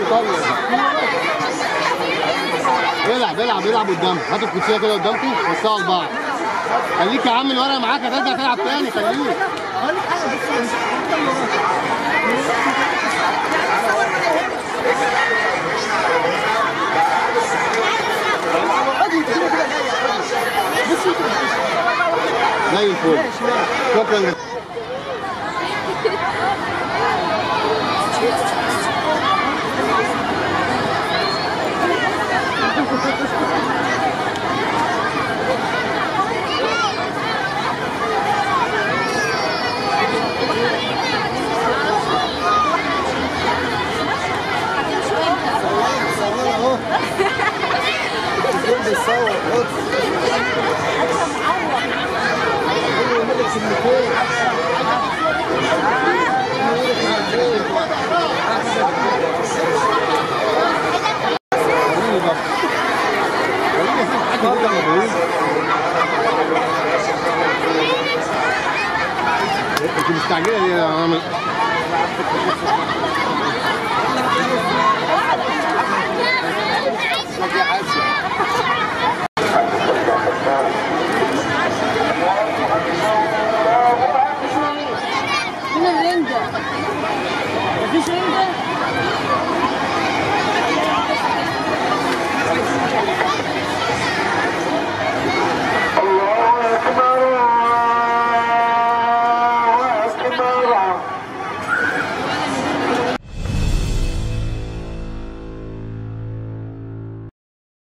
العب العب العب قدام هاتوا الكوتشيه كده قدامكم وسعوا لبعض خليك يا عم الورقه معاك هترجع تلعب تاني خليك اقول لك حاجه بس مش اقعدي كده كده جايه بصي زي الفل شكرا اهو بيصور بص يقول لك كلمتين انت مستعجله ليه يا عم يا حسن